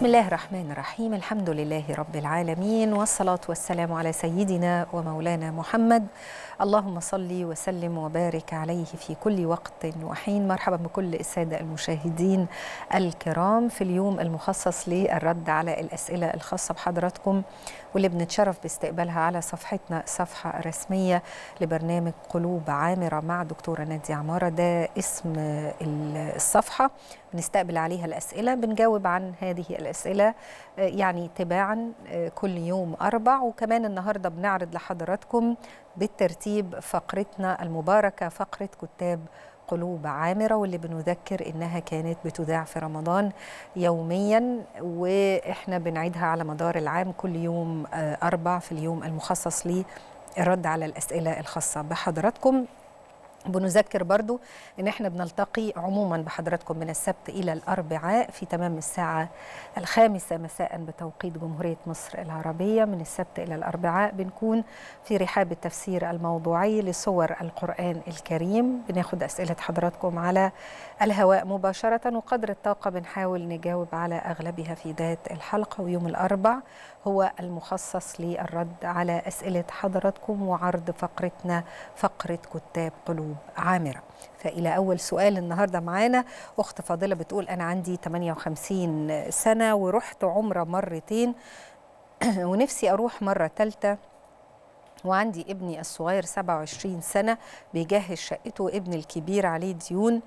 بسم الله الرحمن الرحيم الحمد لله رب العالمين والصلاة والسلام على سيدنا ومولانا محمد اللهم صل وسلم وبارك عليه في كل وقت وحين مرحبا بكل السادة المشاهدين الكرام في اليوم المخصص للرد على الأسئلة الخاصة بحضراتكم واللي بنتشرف باستقبالها على صفحتنا صفحة رسمية لبرنامج قلوب عامرة مع دكتورة نادية عمارة ده اسم الصفحة بنستقبل عليها الأسئلة بنجاوب عن هذه الأسئلة يعني تباعا كل يوم أربع وكمان النهاردة بنعرض لحضراتكم بالترتيب فقرتنا المباركة فقرة كتاب قلوب عامرة واللي بنذكر إنها كانت بتذاع في رمضان يوميا وإحنا بنعيدها على مدار العام كل يوم أربع في اليوم المخصص للرد على الأسئلة الخاصة بحضراتكم بنذكر برضو ان احنا بنلتقي عموما بحضراتكم من السبت الى الاربعاء في تمام الساعه الخامسه مساء بتوقيت جمهوريه مصر العربيه من السبت الى الاربعاء بنكون في رحاب التفسير الموضوعي لصور القران الكريم بناخد اسئله حضراتكم على الهواء مباشره وقدر الطاقه بنحاول نجاوب على اغلبها في ذات الحلقه ويوم الاربع هو المخصص للرد على اسئله حضراتكم وعرض فقرتنا فقره كتاب قلوب عامرة فإلى أول سؤال النهاردة معانا أخت فاضلة بتقول أنا عندي 58 سنة ورحت عمرة مرتين ونفسي أروح مرة ثالثة وعندي ابني الصغير 27 سنة بيجهز شقته وابني الكبير عليه ديون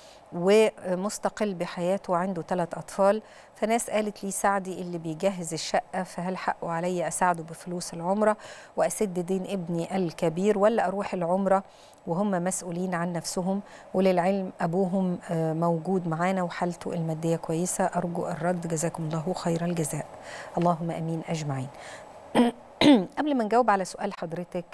ومستقل بحياته وعنده ثلاث أطفال فناس قالت لي ساعدي اللي بيجهز الشقة فهل حقه علي أساعده بفلوس العمرة وأسد دين ابني الكبير ولا أروح العمرة وهم مسؤولين عن نفسهم وللعلم أبوهم موجود معانا وحالته المادية كويسة أرجو الرد جزاكم الله خير الجزاء اللهم أمين أجمعين قبل ما نجاوب على سؤال حضرتك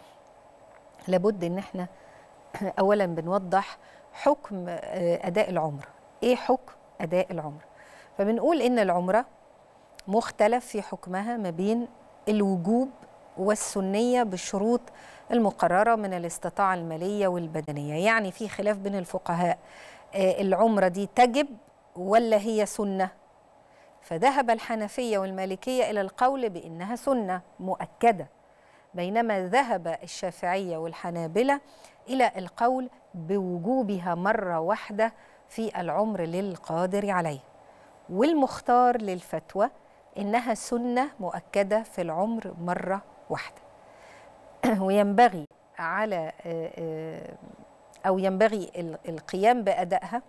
لابد ان احنا اولا بنوضح حكم اداء العمره ايه حكم اداء العمره فبنقول ان العمره مختلف في حكمها ما بين الوجوب والسنيه بالشروط المقرره من الاستطاعه الماليه والبدنيه يعني في خلاف بين الفقهاء العمره دي تجب ولا هي سنه فذهب الحنفيه والمالكيه الى القول بانها سنه مؤكده بينما ذهب الشافعيه والحنابله الى القول بوجوبها مره واحده في العمر للقادر عليه والمختار للفتوى انها سنه مؤكده في العمر مره واحده وينبغي على او ينبغي القيام بادائها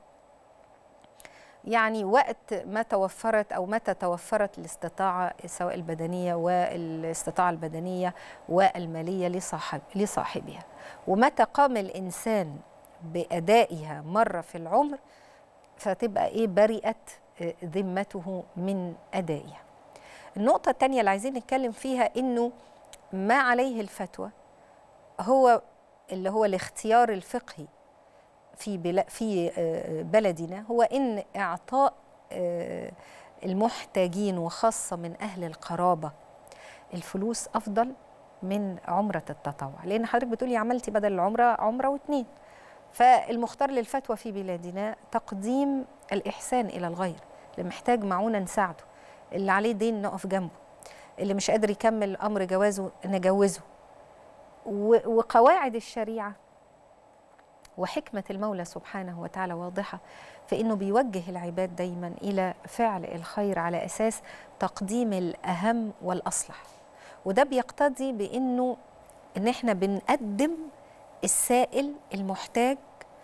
يعني وقت ما توفرت او متى توفرت الاستطاعه سواء البدنيه والاستطاعه البدنيه والماليه لصاحب لصاحبها ومتى قام الانسان بادائها مره في العمر فتبقى ايه برئت ذمته من ادائها النقطه الثانيه اللي عايزين نتكلم فيها انه ما عليه الفتوى هو اللي هو الاختيار الفقهي في في بلدنا هو ان اعطاء المحتاجين وخاصه من اهل القرابه الفلوس افضل من عمره التطوع لان حضرتك بتقولي عملتي بدل العمره عمره واتنين فالمختار للفتوى في بلادنا تقديم الاحسان الى الغير اللي محتاج معونه نساعده اللي عليه دين نقف جنبه اللي مش قادر يكمل امر جوازه نجوزه وقواعد الشريعه وحكمة المولى سبحانه وتعالى واضحة في أنه بيوجه العباد دايما إلى فعل الخير على أساس تقديم الأهم والأصلح وده بيقتضي بأنه إن إحنا بنقدم السائل المحتاج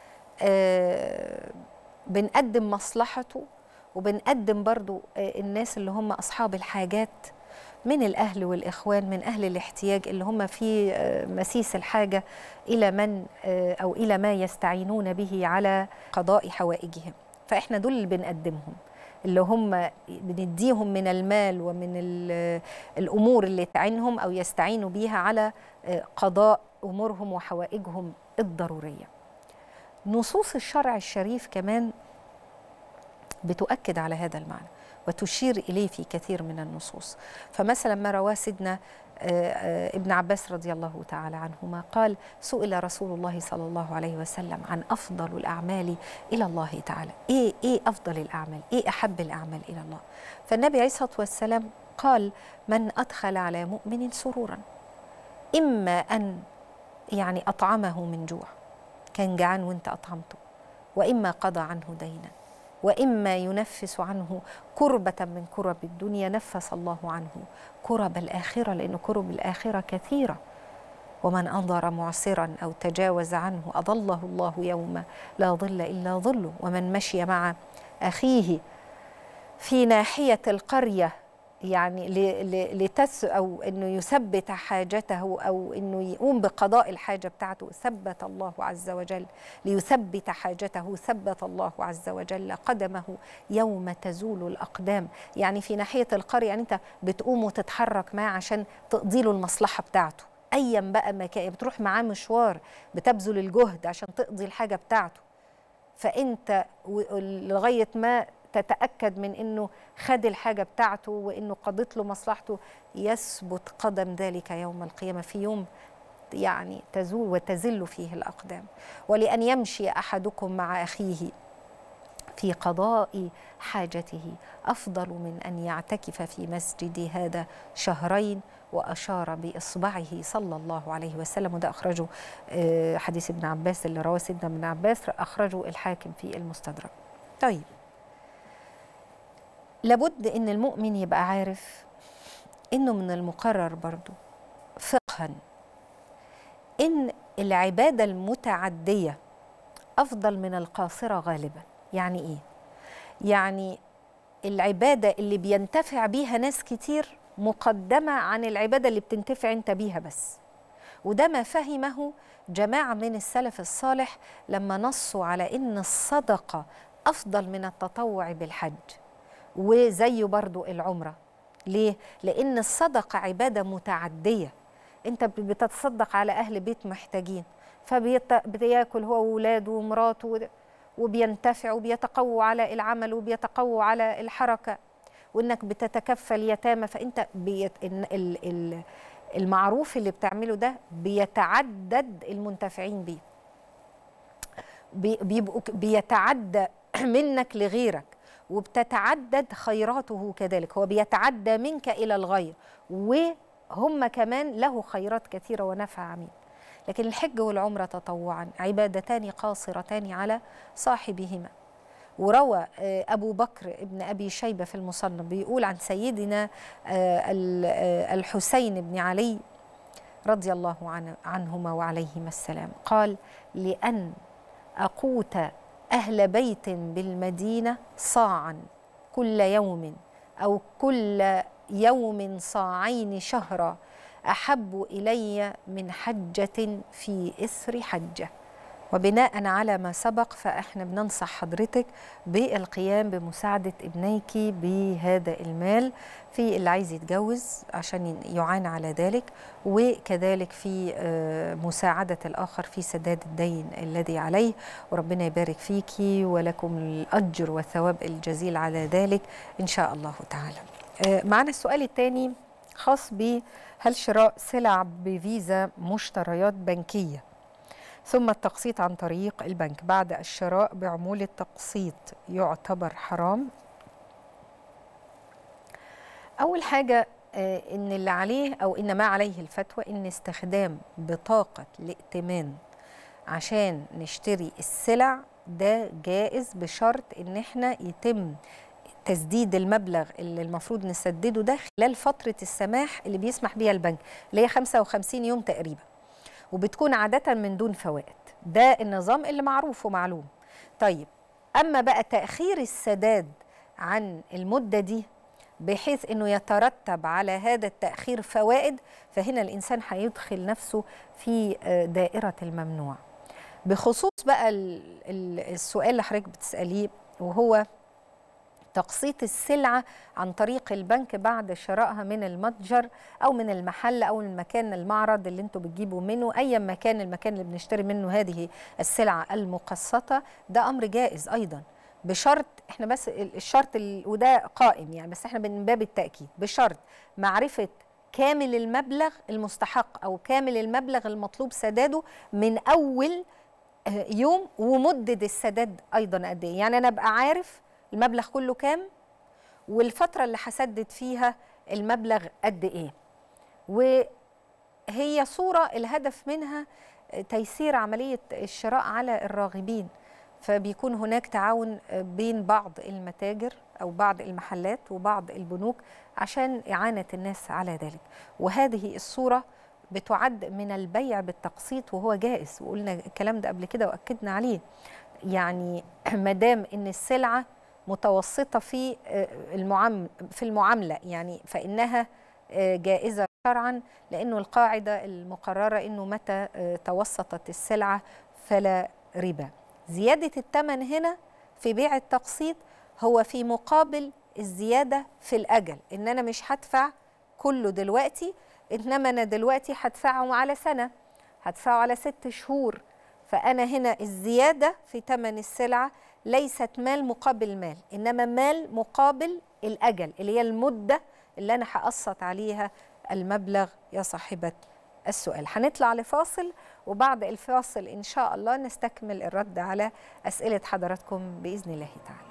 آه بنقدم مصلحته وبنقدم برضو آه الناس اللي هم أصحاب الحاجات من الأهل والإخوان من أهل الاحتياج اللي هم في مسيس الحاجة إلى من أو إلى ما يستعينون به على قضاء حوائجهم فإحنا دول اللي بنقدمهم اللي هم بنديهم من المال ومن الأمور اللي تعينهم أو يستعينوا بيها على قضاء أمورهم وحوائجهم الضرورية نصوص الشرع الشريف كمان بتؤكد على هذا المعنى وتشير إليه في كثير من النصوص فمثلا ما رواه سيدنا ابن عباس رضي الله تعالى عنهما قال سئل رسول الله صلى الله عليه وسلم عن افضل الاعمال الى الله تعالى ايه ايه افضل الاعمال ايه احب الاعمال الى الله فالنبي عليه الصلاه والسلام قال من ادخل على مؤمن سرورا اما ان يعني اطعمه من جوع كان جعان وانت اطعمته واما قضى عنه دينا واما ينفس عنه كربه من كرب الدنيا نفس الله عنه كرب الاخره لان كرب الاخره كثيره ومن انظر معسرا او تجاوز عنه اضله الله يوم لا ظل الا ظله ومن مشي مع اخيه في ناحيه القريه يعني لتس او انه يثبت حاجته او انه يقوم بقضاء الحاجه بتاعته ثبت الله عز وجل ليثبت حاجته ثبت الله عز وجل قدمه يوم تزول الاقدام يعني في ناحيه القريه يعني انت بتقوم وتتحرك معاه عشان تقضي له المصلحه بتاعته ايا بقى مكان بتروح معاه مشوار بتبذل الجهد عشان تقضي الحاجه بتاعته فانت لغايه ما تتاكد من انه خد الحاجه بتاعته وانه قضت له مصلحته يثبت قدم ذلك يوم القيامه في يوم يعني تزول وتزل فيه الاقدام ولان يمشي احدكم مع اخيه في قضاء حاجته افضل من ان يعتكف في مسجد هذا شهرين واشار باصبعه صلى الله عليه وسلم وده اخرجه حديث ابن عباس اللي رواه سيدنا ابن عباس اخرجه الحاكم في المستدرك. طيب لابد ان المؤمن يبقى عارف انه من المقرر برضو فقها ان العباده المتعديه افضل من القاصره غالبا يعني ايه يعني العباده اللي بينتفع بيها ناس كتير مقدمه عن العباده اللي بتنتفع انت بيها بس وده ما فهمه جماعه من السلف الصالح لما نصوا على ان الصدقه افضل من التطوع بالحج وزيه برضو العمرة ليه؟ لأن الصدقة عبادة متعدية أنت بتتصدق على أهل بيت محتاجين فبياكل هو وولاده ومراته وبينتفع وبيتقووا على العمل وبيتقووا على الحركة وإنك بتتكفل يتامى فأنت بيت المعروف اللي بتعمله ده بيتعدد المنتفعين بيه بيبقوا بيتعدى منك لغيرك وبتتعدد خيراته كذلك هو بيتعدى منك إلى الغير وهم كمان له خيرات كثيرة ونفع عميم لكن الحج والعمرة تطوعا عبادتان قاصرتان على صاحبهما وروى أبو بكر ابن أبي شيبة في المصنف بيقول عن سيدنا الحسين بن علي رضي الله عنهما وعليهما السلام قال لأن أقوت أهل بيت بالمدينة صاعا كل يوم أو كل يوم صاعين شهرا أحب إلي من حجة في إثر حجة وبناء على ما سبق فإحنا بننصح حضرتك بالقيام بمساعدة ابنيك بهذا المال في اللي عايز يتجوز عشان يعانى على ذلك وكذلك في مساعدة الآخر في سداد الدين الذي عليه وربنا يبارك فيكي ولكم الأجر والثواب الجزيل على ذلك إن شاء الله تعالى معنا السؤال الثاني خاص ب هل شراء سلع بفيزا مشتريات بنكيه ثم التقسيط عن طريق البنك بعد الشراء بعمولة تقسيط يعتبر حرام أول حاجة إن اللي عليه أو إن ما عليه الفتوى إن استخدام بطاقة الائتمان عشان نشتري السلع ده جائز بشرط إن إحنا يتم تسديد المبلغ اللي المفروض نسدده ده خلال فترة السماح اللي بيسمح بيها البنك اللي هي 55 يوم تقريبا وبتكون عادة من دون فوائد ده النظام اللي معروف ومعلوم طيب أما بقى تأخير السداد عن المدة دي بحيث أنه يترتب على هذا التأخير فوائد فهنا الإنسان هيدخل نفسه في دائرة الممنوع بخصوص بقى السؤال اللي حضرتك بتسأليه وهو تقسيط السلعة عن طريق البنك بعد شرائها من المتجر أو من المحل أو المكان المعرض اللي انتوا بتجيبوا منه أي مكان المكان اللي بنشتري منه هذه السلعة المقسطة ده أمر جائز أيضا بشرط احنا بس الشرط وده قائم يعني بس احنا من باب التأكيد بشرط معرفة كامل المبلغ المستحق او كامل المبلغ المطلوب سداده من اول آه، يوم ومده السداد ايضا قد ايه يعني انا ابقى عارف المبلغ كله كام والفتره اللي هسدد فيها المبلغ قد ايه وهي صوره الهدف منها تيسير عمليه الشراء على الراغبين فبيكون هناك تعاون بين بعض المتاجر او بعض المحلات وبعض البنوك عشان اعانه الناس على ذلك وهذه الصوره بتعد من البيع بالتقسيط وهو جائز وقلنا الكلام ده قبل كده واكدنا عليه يعني ما دام ان السلعه متوسطه في المعامله في المعامله يعني فانها جائزه شرعا لانه القاعده المقرره انه متى توسطت السلعه فلا ربا زياده الثمن هنا في بيع التقسيط هو في مقابل الزياده في الاجل ان انا مش هدفع كله دلوقتي انما انا دلوقتي هدفعه على سنه هدفعه على ست شهور فانا هنا الزياده في ثمن السلعه ليست مال مقابل مال انما مال مقابل الاجل اللي هي المده اللي انا هقسط عليها المبلغ يا صاحبه السؤال هنطلع لفاصل وبعد الفاصل ان شاء الله نستكمل الرد على اسئله حضراتكم باذن الله تعالى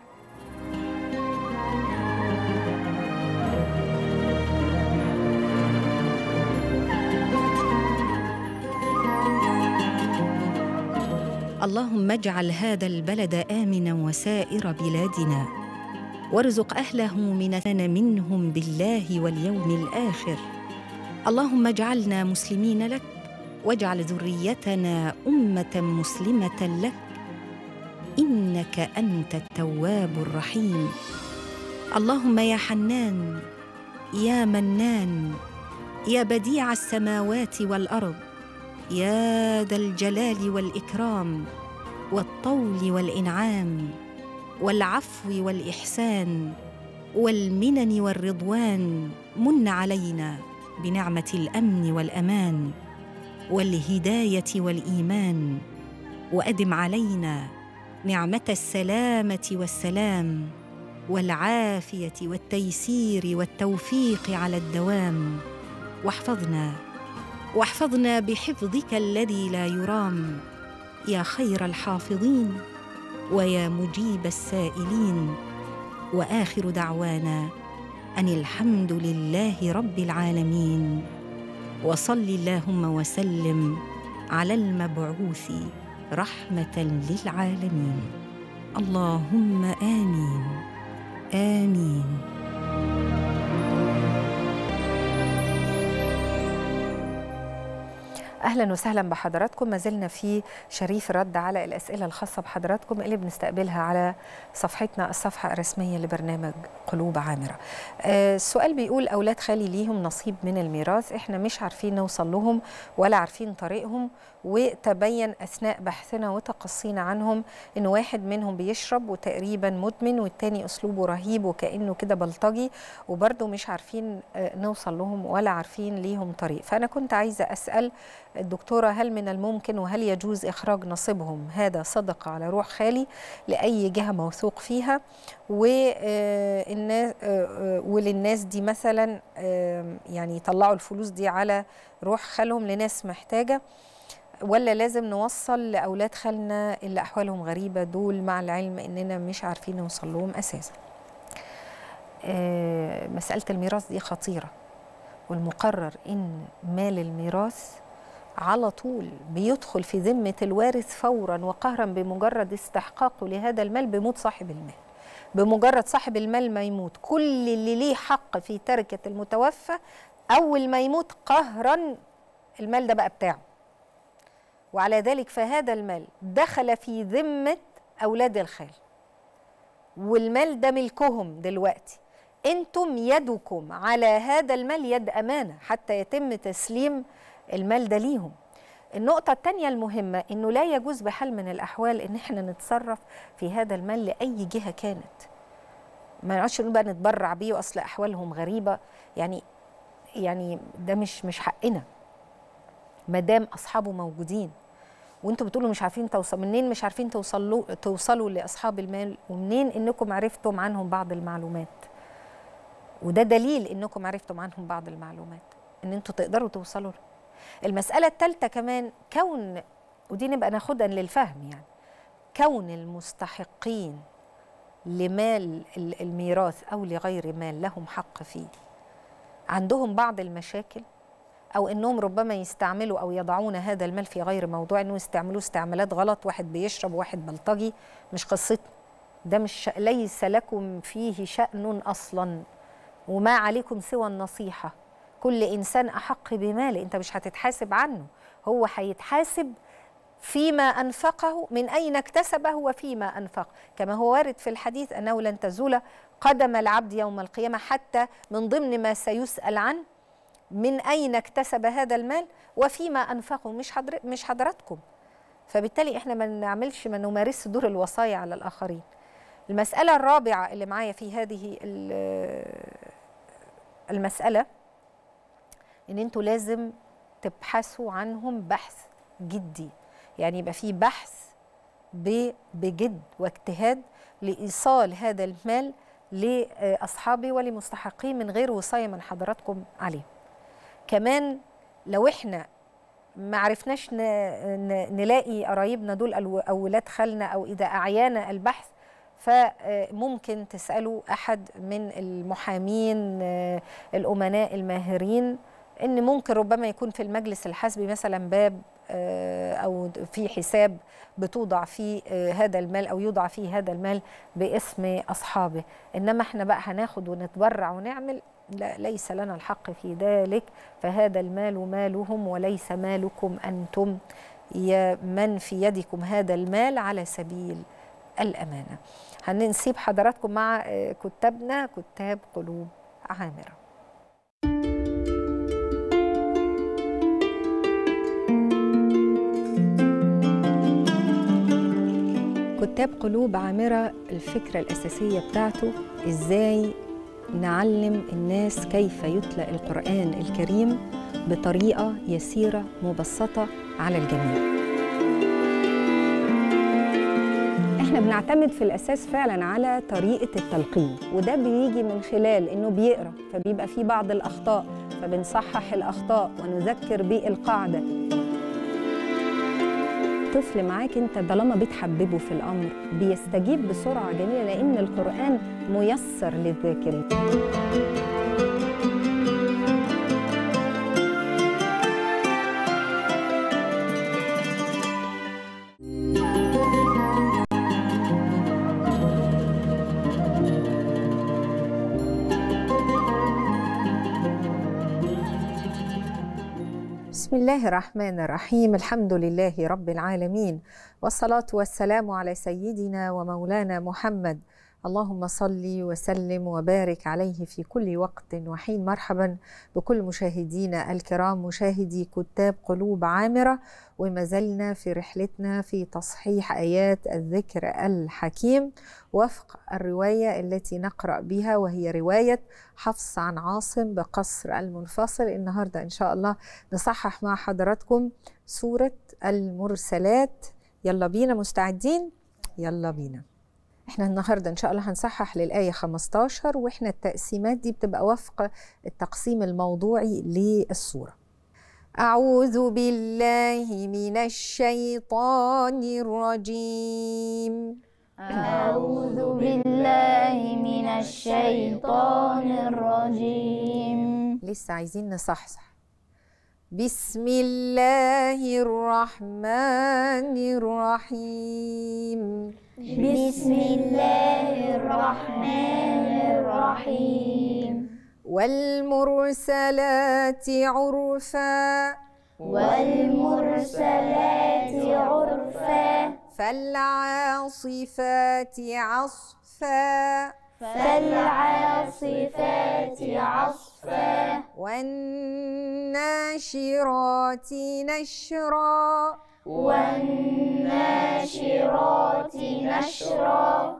اللهم اجعل هذا البلد امنا وسائر بلادنا وارزق اهله من منهم بالله واليوم الاخر اللهم اجعلنا مسلمين لك واجعل ذريتنا امه مسلمه لك انك انت التواب الرحيم اللهم يا حنان يا منان يا بديع السماوات والارض يا ذا الجلال والاكرام والطول والانعام والعفو والاحسان والمنن والرضوان من علينا بنعمه الامن والامان والهدايه والايمان وادم علينا نعمه السلامه والسلام والعافيه والتيسير والتوفيق على الدوام واحفظنا واحفظنا بحفظك الذي لا يرام يا خير الحافظين ويا مجيب السائلين واخر دعوانا ان الحمد لله رب العالمين وصل اللهم وسلم على المبعوث رحمه للعالمين اللهم امين امين اهلا وسهلا بحضراتكم ما زلنا في شريف رد على الاسئله الخاصه بحضراتكم اللي بنستقبلها على صفحتنا الصفحه الرسميه لبرنامج قلوب عامره. آه السؤال بيقول اولاد خالي ليهم نصيب من الميراث احنا مش عارفين نوصل لهم ولا عارفين طريقهم وتبين اثناء بحثنا وتقصينا عنهم ان واحد منهم بيشرب وتقريبا مدمن والتاني اسلوبه رهيب وكانه كده بلطجي وبرده مش عارفين آه نوصل لهم ولا عارفين ليهم طريق فانا كنت عايزه اسال الدكتورة هل من الممكن وهل يجوز إخراج نصيبهم هذا صدقة على روح خالي لأي جهة موثوق فيها والناس وللناس دي مثلا يعني يطلعوا الفلوس دي على روح خالهم لناس محتاجة ولا لازم نوصل لأولاد خالنا اللي أحوالهم غريبة دول مع العلم إننا مش عارفين نوصل لهم أساسا مسألة الميراث دي خطيرة والمقرر إن مال الميراث على طول بيدخل في ذمة الوارث فورا وقهرا بمجرد استحقاقه لهذا المال بموت صاحب المال بمجرد صاحب المال ما يموت كل اللي ليه حق في تركة المتوفى أول ما يموت قهرا المال ده بقى بتاعه وعلى ذلك فهذا المال دخل في ذمة أولاد الخال والمال ده ملكهم دلوقتي انتم يدكم على هذا المال يد أمانة حتى يتم تسليم المال ده ليهم النقطة الثانية المهمة إنه لا يجوز بحال من الأحوال إن إحنا نتصرف في هذا المال لأي جهة كانت ما نقعدش نقول بقى نتبرع بيه وأصل أحوالهم غريبة يعني يعني ده مش مش حقنا ما دام أصحابه موجودين وانتوا بتقولوا مش عارفين توصل منين مش عارفين توصلوا توصلوا لاصحاب المال ومنين انكم عرفتم عنهم بعض المعلومات وده دليل انكم عرفتم عنهم بعض المعلومات ان انتوا تقدروا توصلوا له المساله الثالثه كمان كون ودي نبقى ناخدها للفهم يعني كون المستحقين لمال الميراث او لغير مال لهم حق فيه عندهم بعض المشاكل او انهم ربما يستعملوا او يضعون هذا المال في غير موضوع انه يستعملوه استعمالات غلط واحد بيشرب وواحد بلطجي مش قصتنا ده مش ليس لكم فيه شأن اصلا وما عليكم سوى النصيحه كل انسان احق بماله انت مش هتتحاسب عنه هو هيتحاسب فيما انفقه من اين اكتسبه وفيما انفق كما هو وارد في الحديث انه لن تزول قدم العبد يوم القيامه حتى من ضمن ما سيسال عنه من اين اكتسب هذا المال وفيما انفقه مش حضر مش حضراتكم فبالتالي احنا ما نعملش ما نمارس دور الوصايا على الاخرين المساله الرابعه اللي معايا في هذه المساله ان انتوا لازم تبحثوا عنهم بحث جدي يعني يبقى في بحث بجد واجتهاد لايصال هذا المال لاصحابه ولمستحقيه من غير وصايه من حضراتكم عليه كمان لو احنا ما عرفناش نلاقي قرايبنا دول او ولاد خالنا او اذا اعيانا البحث فممكن تسالوا احد من المحامين الامناء الماهرين ان ممكن ربما يكون في المجلس الحسبي مثلا باب او في حساب بتوضع فيه هذا المال او يوضع فيه هذا المال باسم اصحابه انما احنا بقى هناخد ونتبرع ونعمل لا ليس لنا الحق في ذلك فهذا المال مالهم وليس مالكم انتم يا من في يدكم هذا المال على سبيل الامانه هنسيب حضراتكم مع كتابنا كتاب قلوب عامره كتاب قلوب عامرة الفكرة الأساسية بتاعته إزاي نعلم الناس كيف يتلى القرآن الكريم بطريقة يسيرة مبسطة على الجميع احنا بنعتمد في الاساس فعلا على طريقه التلقين وده بيجي من خلال انه بيقرا فبيبقى فيه بعض الاخطاء فبنصحح الاخطاء ونذكر بالقاعده طفل معاك انت طالما بتحببه في الامر بيستجيب بسرعه جميله لان القران ميسر للذاكرين بسم الله الرحمن الرحيم الحمد لله رب العالمين والصلاة والسلام على سيدنا ومولانا محمد اللهم صل وسلم وبارك عليه في كل وقت وحين مرحبا بكل مشاهدينا الكرام مشاهدي كتاب قلوب عامرة وما زلنا في رحلتنا في تصحيح آيات الذكر الحكيم وفق الرواية التي نقرأ بها وهي رواية حفص عن عاصم بقصر المنفصل النهاردة إن شاء الله نصحح مع حضراتكم سورة المرسلات يلا بينا مستعدين يلا بينا احنا النهارده ان شاء الله هنصحح للايه 15 واحنا التقسيمات دي بتبقى وفق التقسيم الموضوعي للسوره اعوذ بالله من الشيطان الرجيم أعوذ بالله من الشيطان الرجيم لسه عايزين نصحصح بسم الله الرحمن الرحيم بسم الله الرحمن الرحيم والمرسلات عرفا والمرسلات عرفا فالعاصفات عصفا فالعاصفات عصفا والناشرات نشرا والناشرات نشرا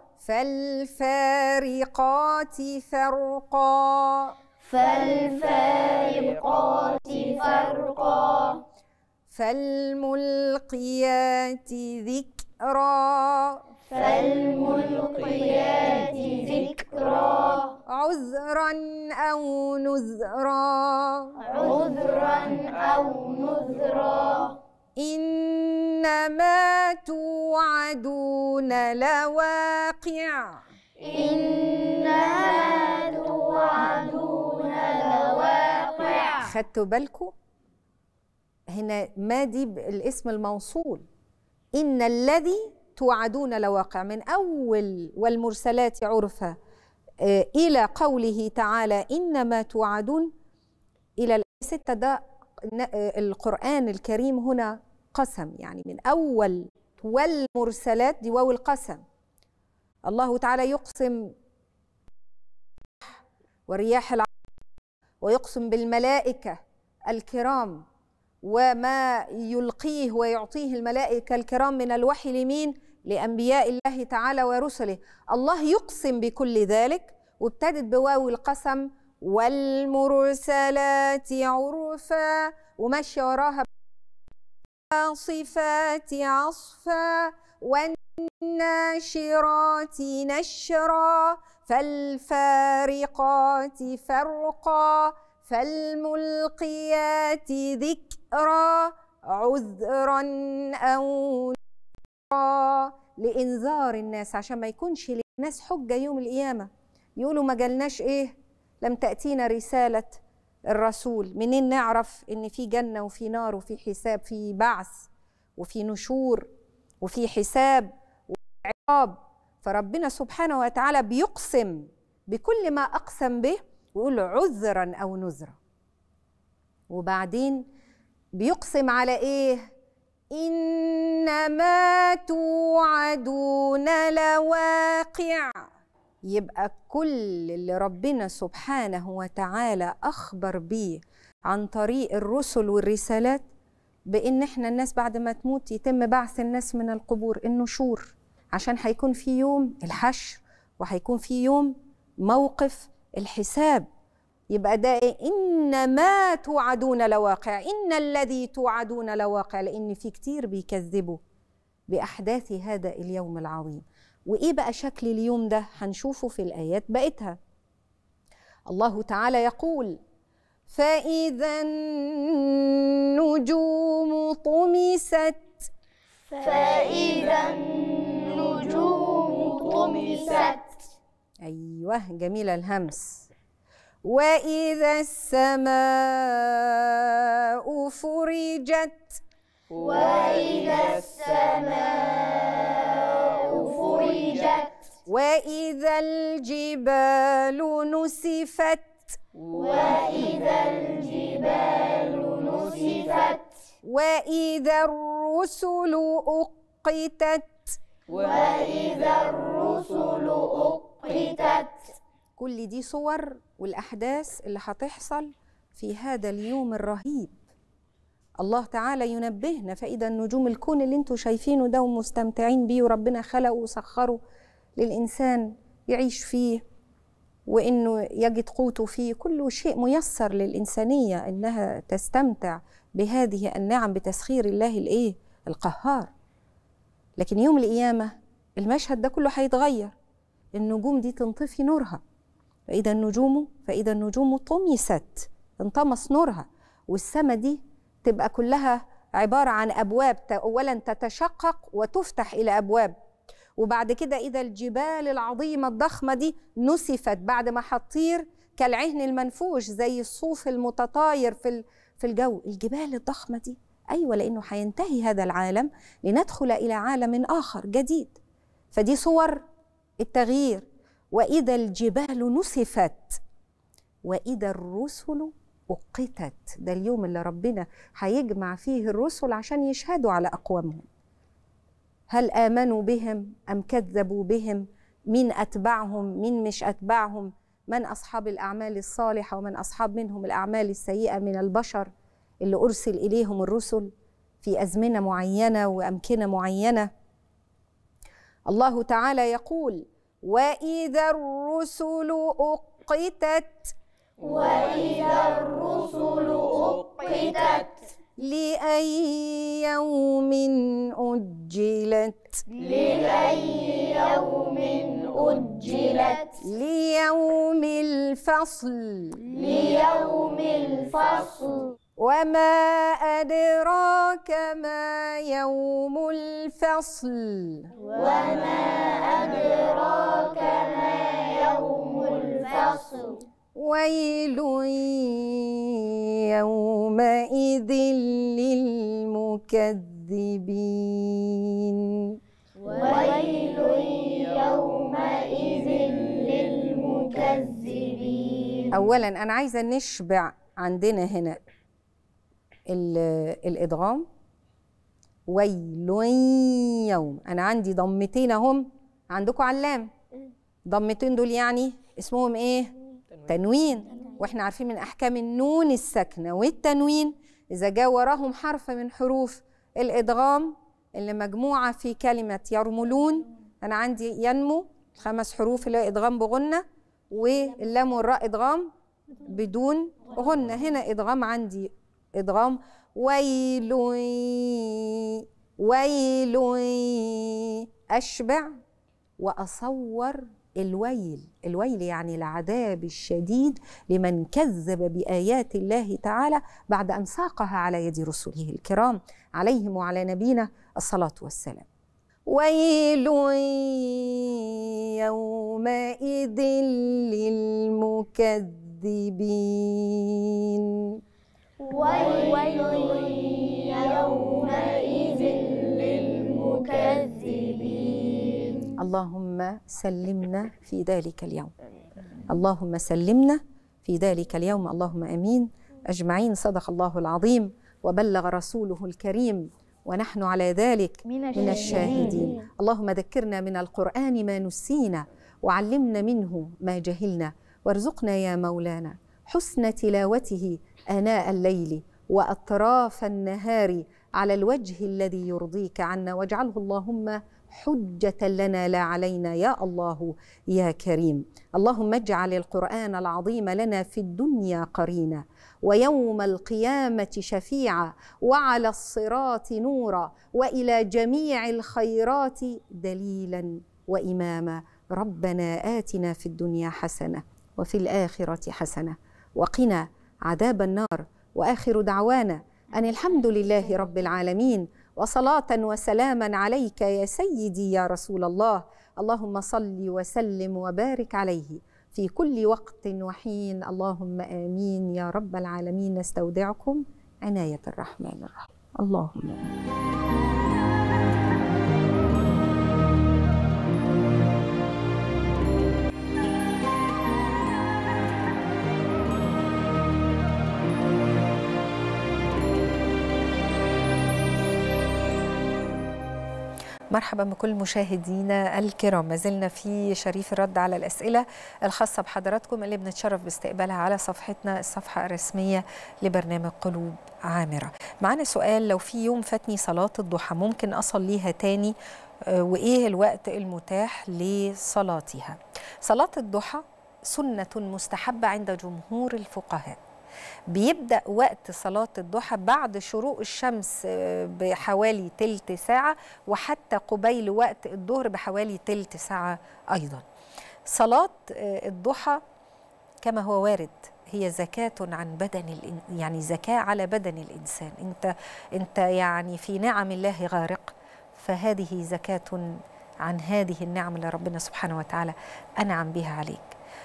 فالفارقات فرقا فالفارقات فرقا فالملقيات ذكرا فالملقيات ذكرا عذرا أو نذرا عذرا عذرا إنما توعدون لواقع إنما توعدون لواقع خدتوا بالكم هنا ما دي ب- الاسم الموصول إن الذي توعدون لواقع من أول والمرسلات عرفا آه، إلى قوله تعالى إنما توعدون إلى الآية ستة ده ن- آه، القرآن الكريم هنا قسم يعني من أول والمرسلات دي واو القسم الله تعالى يقسم والرياح الع... ويقسم بالملائكة الكرام وما يلقيه ويعطيه الملائكة الكرام من الوحي لمين؟ لأنبياء الله تعالى ورسله الله يقسم بكل ذلك وابتدت بواو القسم والمرسلات عرفا وماشية وراها صفات عصفا والناشرات نشرا فالفارقات فرقا فالملقيات ذكرا عذرا او نذرا لانذار الناس عشان ما يكونش للناس حجه يوم القيامه يقولوا ما جالناش ايه لم تاتينا رساله الرسول منين نعرف ان في جنه وفي نار وفي حساب في بعث وفي نشور وفي حساب وفي عقاب فربنا سبحانه وتعالى بيقسم بكل ما اقسم به ويقول عذرا او نذرا وبعدين بيقسم على ايه انما توعدون لواقع يبقى كل اللي ربنا سبحانه وتعالى اخبر بيه عن طريق الرسل والرسالات بان احنا الناس بعد ما تموت يتم بعث الناس من القبور النشور عشان هيكون في يوم الحشر وهيكون في يوم موقف الحساب يبقى ده إيه؟ انما توعدون لواقع ان الذي توعدون لواقع لان في كتير بيكذبوا باحداث هذا اليوم العظيم وايه بقى شكل اليوم ده هنشوفه في الايات بقتها الله تعالى يقول فاذا النجوم طمست فإذا النجوم طمست ايوه جميله الهمس واذا السماء فرجت وإذا السماء فرجت واذا الجبال نسفت وإذا الجبال نسفت واذا الرسل اقتت وإذا الرسل أقتت كل دي صور والاحداث اللي هتحصل في هذا اليوم الرهيب الله تعالى ينبهنا فاذا النجوم الكون اللي انتم شايفينه ده ومستمتعين بيه وربنا خلقه وسخره للانسان يعيش فيه وانه يجد قوته فيه كله شيء ميسر للانسانيه انها تستمتع بهذه النعم بتسخير الله الايه القهار لكن يوم القيامه المشهد ده كله هيتغير النجوم دي تنطفي نورها فإذا النجوم فإذا النجوم طمست انطمس نورها والسماء دي تبقى كلها عبارة عن أبواب ت- أولا تتشقق وتفتح إلى أبواب وبعد كده إذا الجبال العظيمة الضخمة دي نسفت بعد ما هتطير كالعهن المنفوش زي الصوف المتطاير في ال- في الجو الجبال الضخمة دي أيوة لأنه هينتهي هذا العالم لندخل إلى عالم آخر جديد فدي صور التغيير واذا الجبال نسفت واذا الرسل اقتت ده اليوم اللي ربنا هيجمع فيه الرسل عشان يشهدوا على اقوامهم هل امنوا بهم ام كذبوا بهم مين اتبعهم مين مش اتبعهم من اصحاب الاعمال الصالحه ومن اصحاب منهم الاعمال السيئه من البشر اللي ارسل اليهم الرسل في ازمنه معينه وامكنه معينه الله تعالى يقول واذا الرسل اقتت وإذا الرسل أقتت لاي يوم اجلت لأي يوم أجلت ليوم الفصل ليوم الفصل وما أدراك ما يوم الفصل وما أدراك ما يوم الفصل ويل يومئذ للمكذبين ويل يومئذ للمكذبين اولا انا عايزه نشبع عندنا هنا ال- الادغام ويل يوم انا عندي ضمتين اهم عندكم علام ضمتين دول يعني اسمهم ايه تنوين واحنا عارفين من احكام النون الساكنه والتنوين اذا جاء وراهم حرف من حروف الادغام اللي مجموعه في كلمه يرملون انا عندي ينمو خمس حروف اللي هي ادغام بغنه واللام والراء ادغام بدون غنه هنا ادغام عندي ادغام ويل ويل اشبع واصور الويل الويل يعني العذاب الشديد لمن كذب بايات الله تعالى بعد ان ساقها على يد رسله الكرام عليهم وعلى نبينا الصلاه والسلام ويل يومئذ للمكذبين ويل يومئذ للمكذبين اللهم سلمنا في ذلك اليوم اللهم سلمنا في ذلك اليوم اللهم امين اجمعين صدق الله العظيم وبلغ رسوله الكريم ونحن على ذلك من الشاهدين اللهم ذكرنا من القران ما نسينا وعلمنا منه ما جهلنا وارزقنا يا مولانا حسن تلاوته اناء الليل واطراف النهار على الوجه الذي يرضيك عنا واجعله اللهم حجة لنا لا علينا يا الله يا كريم اللهم اجعل القرآن العظيم لنا في الدنيا قرينا ويوم القيامة شفيعا وعلى الصراط نورا وإلى جميع الخيرات دليلا وإماما ربنا آتنا في الدنيا حسنة وفي الآخرة حسنة وقنا عذاب النار وآخر دعوانا أن الحمد لله رب العالمين وصلاة وسلاما عليك يا سيدي يا رسول الله اللهم صل وسلم وبارك عليه في كل وقت وحين اللهم آمين يا رب العالمين نستودعكم عناية الرحمن الرحيم اللهم آمين مرحبا بكل مشاهدينا الكرام ما زلنا في شريف الرد على الأسئلة الخاصة بحضراتكم اللي بنتشرف باستقبالها على صفحتنا الصفحة الرسمية لبرنامج قلوب عامرة معنا سؤال لو في يوم فاتني صلاة الضحى ممكن أصليها تاني آه، وإيه الوقت المتاح لصلاتها صلاة الضحى سنة مستحبة عند جمهور الفقهاء بيبدأ وقت صلاة الضحى بعد شروق الشمس آه، بحوالي تلت ساعة وحتى قبيل وقت الظهر بحوالي تلت ساعة أيضا صلاة آه، الضحى كما هو وارد هي زكاة عن بدن الإن... يعني زكاة على بدن الإنسان أنت أنت يعني في نعم الله غارق فهذه زكاة عن هذه النعم اللي ربنا سبحانه وتعالى أنعم بها عليك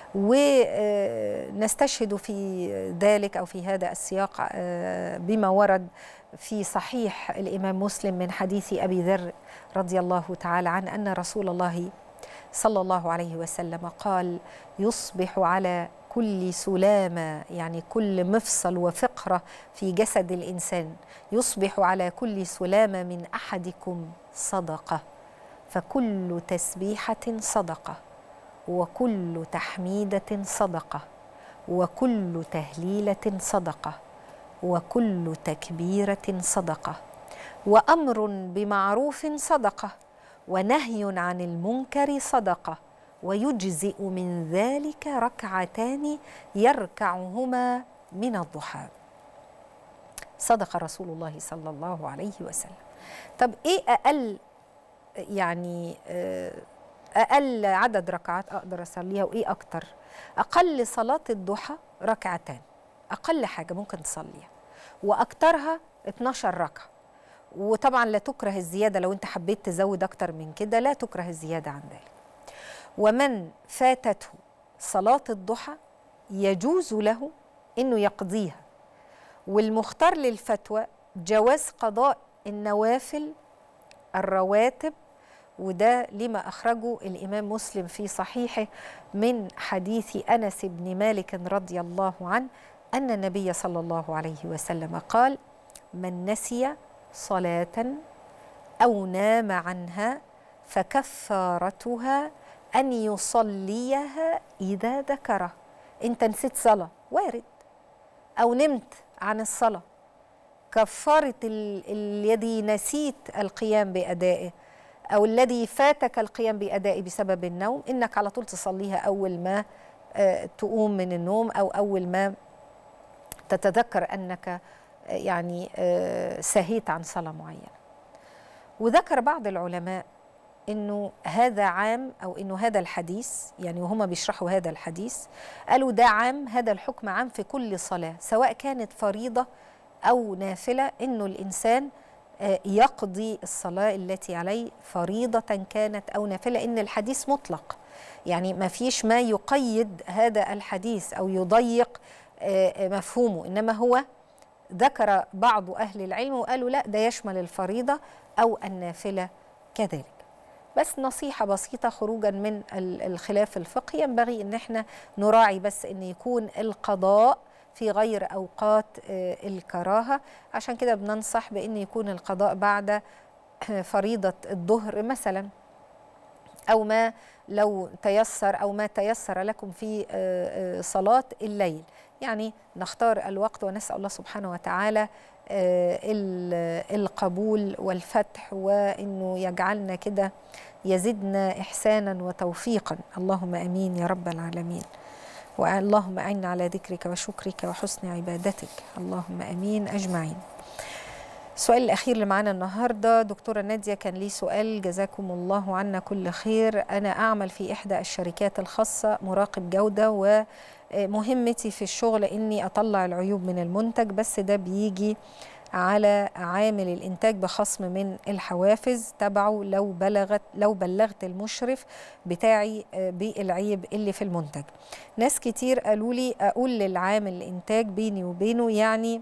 ونستشهد في ذلك او في هذا السياق آه، بما ورد في صحيح الامام مسلم من حديث ابي ذر رضي الله تعالى عنه ان رسول الله صلى الله عليه وسلم قال يصبح على كل سلامة يعني كل مفصل وفقرة في جسد الإنسان يصبح على كل سلامة من أحدكم صدقة فكل تسبيحة صدقة وكل تحميدة صدقة وكل تهليلة صدقة وكل تكبيرة صدقة وأمر بمعروف صدقة ونهي عن المنكر صدقة ويجزئ من ذلك ركعتان يركعهما من الضحى صدق رسول الله صلى الله عليه وسلم طب ايه اقل يعني آه اقل عدد ركعات اقدر اصليها وايه اكتر اقل صلاه الضحى ركعتان اقل حاجه ممكن تصليها واكترها 12 ركعه وطبعا لا تكره الزياده لو انت حبيت تزود اكتر من كده لا تكره الزياده عن ذلك ومن فاتته صلاه الضحى يجوز له انه يقضيها والمختار للفتوى جواز قضاء النوافل الرواتب وده لما أخرجه الإمام مسلم في صحيحه من حديث أنس بن مالك رضي الله عنه أن النبي صلى الله عليه وسلم قال من نسي صلاة أو نام عنها فكفارتها أن يصليها إذا ذكره أنت نسيت صلاة وارد أو نمت عن الصلاة كفارة ال- الذي نسيت القيام بأدائه أو الذي فاتك القيام بأدائه بسبب النوم إنك على طول تصليها أول ما آه، تقوم من النوم أو أول ما تتذكر أنك آه، يعني آه، سهيت عن صلاة معينة وذكر بعض العلماء انه هذا عام او انه هذا الحديث يعني وهم بيشرحوا هذا الحديث قالوا ده عام هذا الحكم عام في كل صلاه سواء كانت فريضه او نافله انه الانسان آه، يقضي الصلاه التي عليه فريضه كانت او نافله ان الحديث مطلق يعني ما فيش ما يقيد هذا الحديث او يضيق آه، آه، مفهومه انما هو ذكر بعض اهل العلم وقالوا لا ده يشمل الفريضه او النافله كذلك بس نصيحة بسيطة خروجا من ال- الخلاف الفقهي ينبغي ان احنا نراعي بس ان يكون القضاء في غير اوقات آه، الكراهة عشان كده بننصح بان يكون القضاء بعد فريضة الظهر مثلا او ما لو تيسر او ما تيسر لكم في آه، آه، صلاة الليل يعني نختار الوقت ونسأل الله سبحانه وتعالى آه، ال- القبول والفتح وانه يجعلنا كده يزدنا احسانا وتوفيقا اللهم امين يا رب العالمين اللهم اعنا على ذكرك وشكرك وحسن عبادتك اللهم امين اجمعين السؤال الأخير اللي معانا النهاردة دكتورة نادية كان لي سؤال جزاكم الله عنا كل خير أنا أعمل في إحدى الشركات الخاصة مراقب جودة ومهمتي في الشغل إني أطلع العيوب من المنتج بس ده بيجي على عامل الإنتاج بخصم من الحوافز تبعه لو بلغت لو بلغت المشرف بتاعي آه، بالعيب اللي في المنتج ناس كتير قالوا لي أقول للعامل الإنتاج بيني وبينه يعني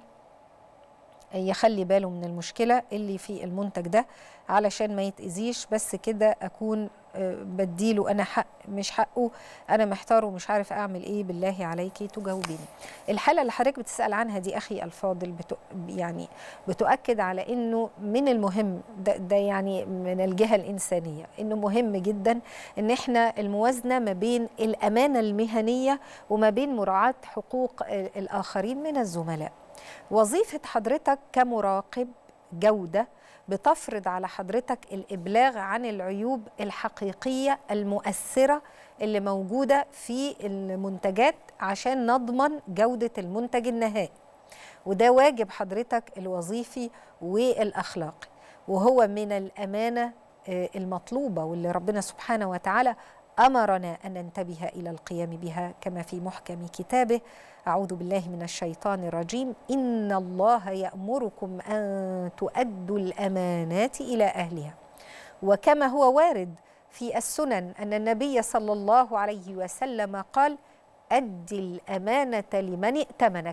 يخلي باله من المشكلة اللي في المنتج ده علشان ما يتأذيش بس كده أكون آه، بديله أنا حق مش حقه أنا محتار ومش عارف أعمل إيه بالله عليكي تجاوبيني الحالة اللي حضرتك بتسأل عنها دي أخي الفاضل بتو يعني بتؤكد على إنه من المهم ده, ده يعني من الجهة الإنسانية إنه مهم جدا إن إحنا الموازنة ما بين الأمانة المهنية وما بين مراعاة حقوق آه، الآخرين من الزملاء وظيفة حضرتك كمراقب جودة بتفرض على حضرتك الإبلاغ عن العيوب الحقيقية المؤثرة اللي موجودة في المنتجات عشان نضمن جودة المنتج النهائي وده واجب حضرتك الوظيفي والأخلاقي وهو من الأمانة آه، المطلوبة واللي ربنا سبحانه وتعالى أمرنا أن ننتبه إلى القيام بها كما في محكم كتابه أعوذ بالله من الشيطان الرجيم إن الله يأمركم أن تؤدوا الأمانات إلى أهلها وكما هو وارد في السنن أن النبي صلى الله عليه وسلم قال أد الأمانة لمن ائتمنك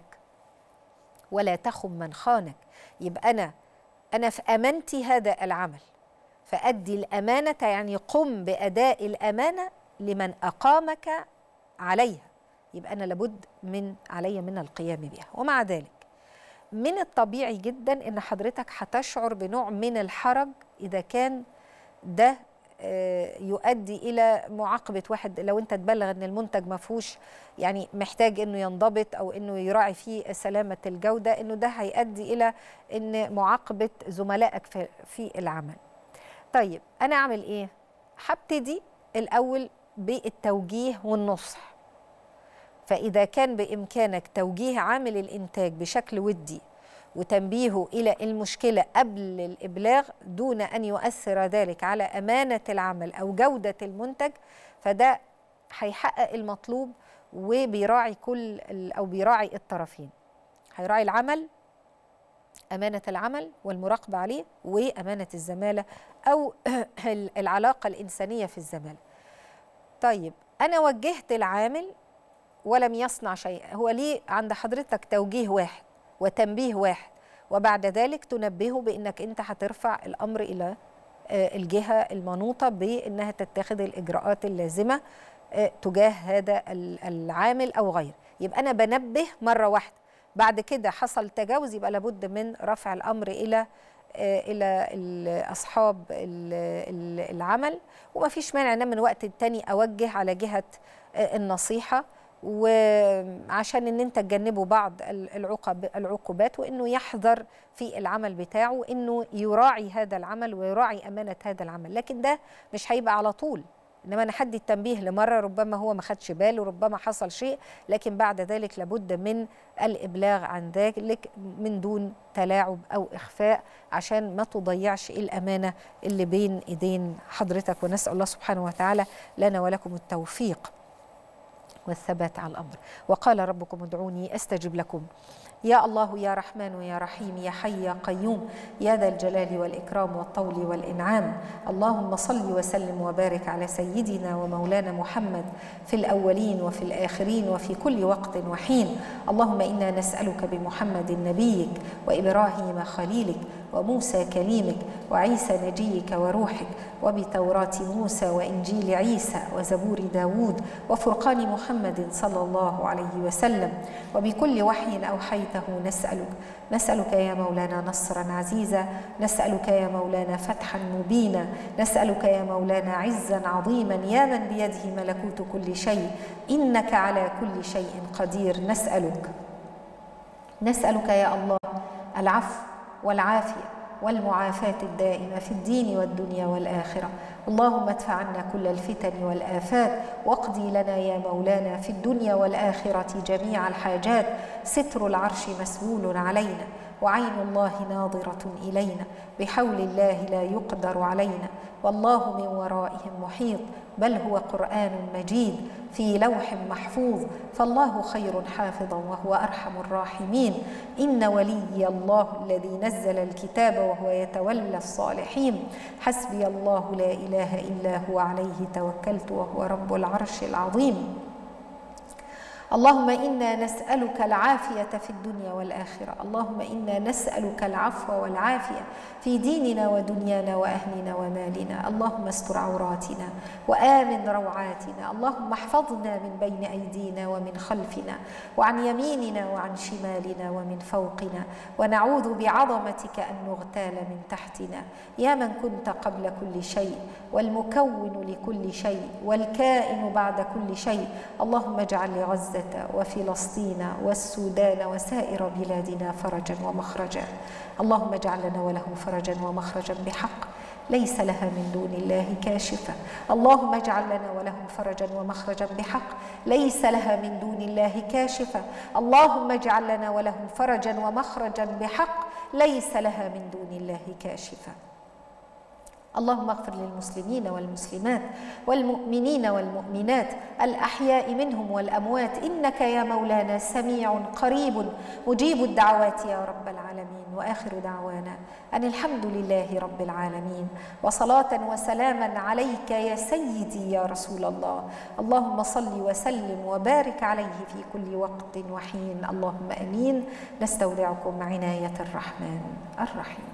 ولا تخن من خانك يبقى أنا أنا في أمانتي هذا العمل فأدي الأمانة يعني قم بأداء الأمانة لمن أقامك عليها يبقى أنا لابد من علي من القيام بها ومع ذلك من الطبيعي جدا ان حضرتك هتشعر بنوع من الحرج اذا كان ده آه، يؤدي الى معاقبه واحد لو انت تبلغ ان المنتج ما فيهوش يعني محتاج انه ينضبط او انه يراعي فيه سلامه الجوده انه ده هيؤدي الى ان معاقبه زملائك في في العمل. طيب انا اعمل ايه؟ هبتدي الاول بالتوجيه والنصح. فإذا كان بإمكانك توجيه عامل الإنتاج بشكل ودي وتنبيهه إلى المشكلة قبل الإبلاغ دون أن يؤثر ذلك على أمانة العمل أو جودة المنتج فده هيحقق المطلوب وبيراعي كل ال- أو بيراعي الطرفين هيراعي العمل امانه العمل والمراقبه عليه وامانه الزماله او العلاقه الانسانيه في الزماله طيب انا وجهت العامل ولم يصنع شيء هو ليه عند حضرتك توجيه واحد وتنبيه واحد وبعد ذلك تنبهه بانك انت هترفع الامر الى آه، الجهه المنوطه بانها تتخذ الاجراءات اللازمه آه، تجاه هذا ال- العامل او غيره يبقى انا بنبه مره واحده بعد كده حصل تجاوز يبقى لابد من رفع الامر الى آه، الى ال- اصحاب ال- ال- العمل وما فيش مانع ان أنا من وقت التاني اوجه على جهه آه، النصيحه وعشان ان انت تجنبوا بعض ال- العقب العقوبات وانه يحذر في العمل بتاعه انه يراعي هذا العمل ويراعي امانه هذا العمل لكن ده مش هيبقى على طول انما انا حدي التنبيه لمره ربما هو ما خدش باله ربما حصل شيء لكن بعد ذلك لابد من الابلاغ عن ذلك من دون تلاعب او اخفاء عشان ما تضيعش الامانه اللي بين ايدين حضرتك ونسال الله سبحانه وتعالى لنا ولكم التوفيق والثبات على الامر وقال ربكم ادعوني استجب لكم يا الله يا رحمن يا رحيم يا حي يا قيوم يا ذا الجلال والاكرام والطول والانعام اللهم صل وسلم وبارك على سيدنا ومولانا محمد في الاولين وفي الاخرين وفي كل وقت وحين اللهم انا نسالك بمحمد نبيك وابراهيم خليلك وموسى كليمك وعيسى نجيك وروحك وبتوراة موسى وإنجيل عيسى وزبور داود وفرقان محمد صلى الله عليه وسلم وبكل وحي أوحيته نسألك نسألك يا مولانا نصرا عزيزا نسألك يا مولانا فتحا مبينا نسألك يا مولانا عزا عظيما يا من بيده ملكوت كل شيء إنك على كل شيء قدير نسألك نسألك يا الله العفو والعافية والمعافاة الدائمة في الدين والدنيا والآخرة اللهم ادفع عنا كل الفتن والآفات واقضي لنا يا مولانا في الدنيا والآخرة جميع الحاجات ستر العرش مسبول علينا وعين الله ناظرة إلينا بحول الله لا يقدر علينا والله من ورائهم محيط بل هو قرآن مجيد في لوح محفوظ فالله خير حافظا وهو أرحم الراحمين إن ولي الله الذي نزل الكتاب وهو يتولى الصالحين حسبي الله لا إله إلا هو عليه توكلت وهو رب العرش العظيم اللهم انا نسالك العافيه في الدنيا والاخره اللهم انا نسالك العفو والعافيه في ديننا ودنيانا واهلنا ومالنا اللهم استر عوراتنا وامن روعاتنا اللهم احفظنا من بين ايدينا ومن خلفنا وعن يميننا وعن شمالنا ومن فوقنا ونعوذ بعظمتك ان نغتال من تحتنا يا من كنت قبل كل شيء والمكون لكل شيء والكائن بعد كل شيء اللهم اجعل لغزه وفلسطين والسودان وسائر بلادنا فرجا ومخرجا اللهم اجعل لنا ولهم فرجا ومخرجا بحق ليس لها من دون الله كاشفه اللهم اجعل لنا ولهم فرجا ومخرجا بحق ليس لها من دون الله كاشفه اللهم اجعل لنا ولهم فرجا ومخرجا بحق ليس لها من دون الله كاشفه اللهم اغفر للمسلمين والمسلمات والمؤمنين والمؤمنات الاحياء منهم والاموات انك يا مولانا سميع قريب مجيب الدعوات يا رب العالمين واخر دعوانا ان الحمد لله رب العالمين وصلاه وسلاما عليك يا سيدي يا رسول الله اللهم صل وسلم وبارك عليه في كل وقت وحين اللهم امين نستودعكم عنايه الرحمن الرحيم